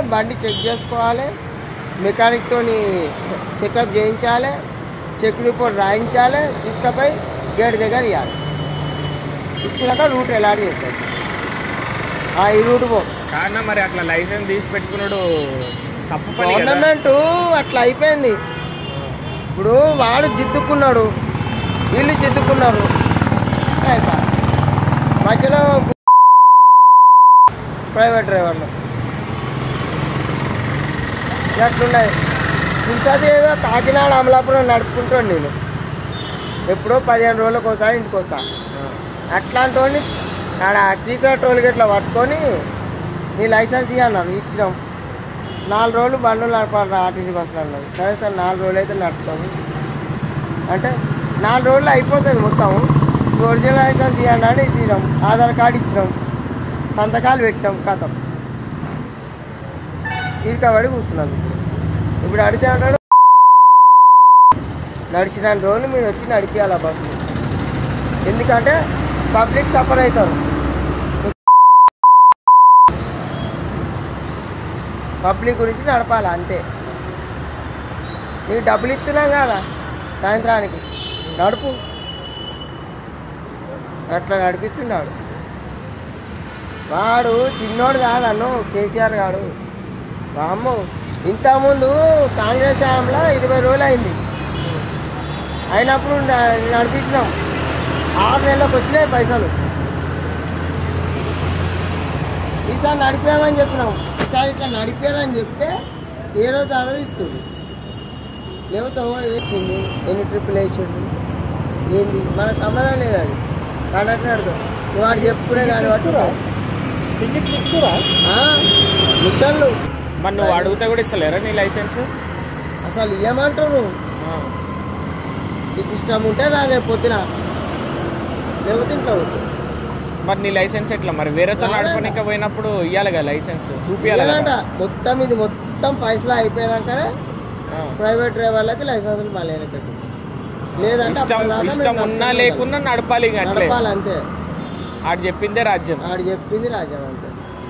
బండి చెక్ చేసుకోవాలి మెకానిక్తో చెకప్ చేయించాలి చెక్ రిపోర్ట్ రాయించాలి తీసుకుపోయి గేట్ దగ్గర ఇవ్వాలి ఇచ్చినాక రూట్ ఎలాంటి చేస్తారు ఆ, ఈ రూట్ పో కారణం మరి అట్లా లైసెన్స్ తీసి పెట్టుకున్నాడు తప్పు పని కదా గవర్నమెంట్ అట్లా అయిపోయింది ఇప్పుడు వాడు జిద్దుకున్నాడు వీళ్ళు జిద్దుకున్నారు అయిపోయి. మధ్యలో ప్రైవేట్ డ్రైవర్లు అట్లున్నాయి ఇంతది ఏదో కాకినాడ అమలాపురం నడుపుకుంటాను నేను ఎప్పుడో పదిహేను రోజులకు ఒకసారి ఇంటికి వస్తా అట్లాంటి వాడిని ఆడ తీసిన టోల్ గేట్లో పట్టుకొని నీ లైసెన్స్ ఇవ్వ అన్నారు ఇచ్చినాం నాలుగు రోజులు బండ్లు నడపాలి ఆర్టీసీ బస్సులు అన్నారు సరే సార్ నాలుగు రోజులు అయితే నడుపుతాము అంటే నాలుగు రోజులు అయిపోతుంది మొత్తం ఒరిజినల్ లైసెన్స్ ఇవ్వండి అని ఇచ్చినాం ఆధార్ కార్డు ఇచ్చినాం సంతకాలు పెట్టినాం కథం ఇరుకబడి కూర్చున్నాను ఇప్పుడు అడిగితే అంటాడు నడిచిన రోజులు మీరు వచ్చి నడిపించాలి ఆ బస్సు ఎందుకంటే పబ్లిక్ సఫర్ అవుతారు పబ్లిక్ గురించి నడపాలి అంతే నీకు డబ్బులు ఇస్తున్నాం కదా సాయంత్రానికి నడుపు అట్లా నడిపిస్తున్నాడు వాడు చిన్నోడు కాదన్ను కేసీఆర్ గాడు వామ్మో ఇంతకుముందు కాంగ్రెస్ హయాంలో ఇరవై రోజులు అయింది అయినప్పుడు న- నడిపించినాం ఆరు నెలలకు వచ్చినాయి పైసలు ఈసారి నడిపామని చెప్పినాం ఈసారి ఇట్లా నడిపారని చెప్తే ఏ రోజు ఆ రోజు ఇస్తుంది లేకపోతే ఓ వేసింది ఎన్ని ట్రిప్పులు వేసిండు ఏంది మనకు సంబంధం లేదు అది కండక్టర్ అడుగు నువ్వు వాడు చెప్పుకునే దాన్ని బట్టి ఆ, మిషన్లు మరి నువ్వు అడిగితే కూడా ఇస్తలేరా నీ లైసెన్స్ అసలు ఇవ్వమంటారు నీకు ఇష్టం ఉంటే రా రేపు పొద్దున లేకపోతే ఇంట్లో కూర్చో. మరి నీ లైసెన్స్ ఎట్లా మరి వేరేతో రాదంట. నడపడానికి పోయినప్పుడు ఇవ్వాలి కదా లైసెన్స్ చూపించాలి ఇవ్వాలంట కదా మొత్తం ఇది మొత్తం పైసలు అయిపోయినాకనే ఆ. ప్రైవేట్ డ్రైవర్లకి లైసెన్సులు మళ్ళీ వెనకట్టు లేదంటే ఇష్టం అప్పటిదాకా మేము ఇష్టం ఉన్నా నడుపుతూనే లేకున్నా నడపాలి ఇక ఉండాలి. అట్లే నడపాలి అంతే ఆడు చెప్పిందే రాజ్యం ఆడు చెప్పింది రాజ్యం అంతే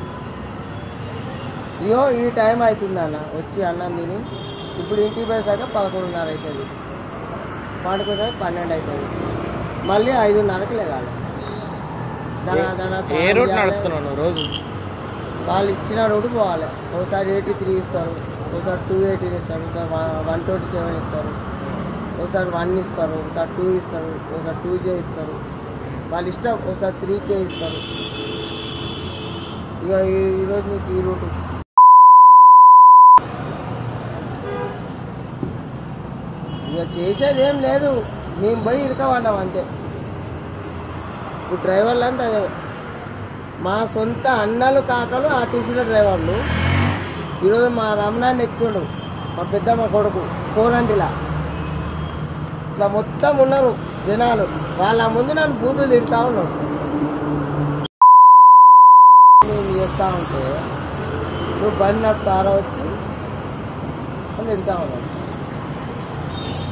అయ్యో ఈ టైం అవుతుంది అన్న వచ్చి అన్నం తిని ఇప్పుడు ఇంటికి పోయేదాకా పదకొండున్నర అవుతుంది పండుకోదాకా పన్నెండు అవుతుంది మళ్ళీ ఐదున్నరకి లేగాలి దన దన ఏ స్నానం రూట్ చేయాలి. నడుపుతున్నావు నువ్వు రోజు వాళ్ళు ఇచ్చిన రోడ్డు పోవాలి ఒకసారి ఎయిటీ త్రీ ఇస్తారు ఒకసారి టూ ఎయిటీన్ ఇస్తారు ఒకసారి వన్ ట్వంటీ సెవెన్ ఇస్తారు ఒకసారి వన్ ఇస్తారు ఒకసారి టూ ఇస్తారు ఒకసారి టూ జే ఇస్తారు వాళ్ళ ఇష్టం ఒకసారి త్రీ కే ఇస్తారు ఇక ఈ- ఈరోజు నీకు ఈ రూటు ఇక చేసేది ఏం లేదు మేము పోయి ఇరకవాళ్ళం అంతే ఇప్పుడు డ్రైవర్లు అంతా అదే మా సొంత అన్నలు కాకలు ఆర్టీసీలో డ్రైవర్లు ఈరోజు మా రమణాన్ని ఎక్కుండు మా పెద్దమ్మ కొడుకు కోరంటిలా ఇట్లా మొత్తం ఉన్నారు జనాలు వాళ్ళ ముందు నన్ను బూతులు తిడతా ఉన్నారు నేను చేస్తా ఉంటే నువ్వు బండి నడుపుతారా వచ్చి అని తిడతా ఉన్నాను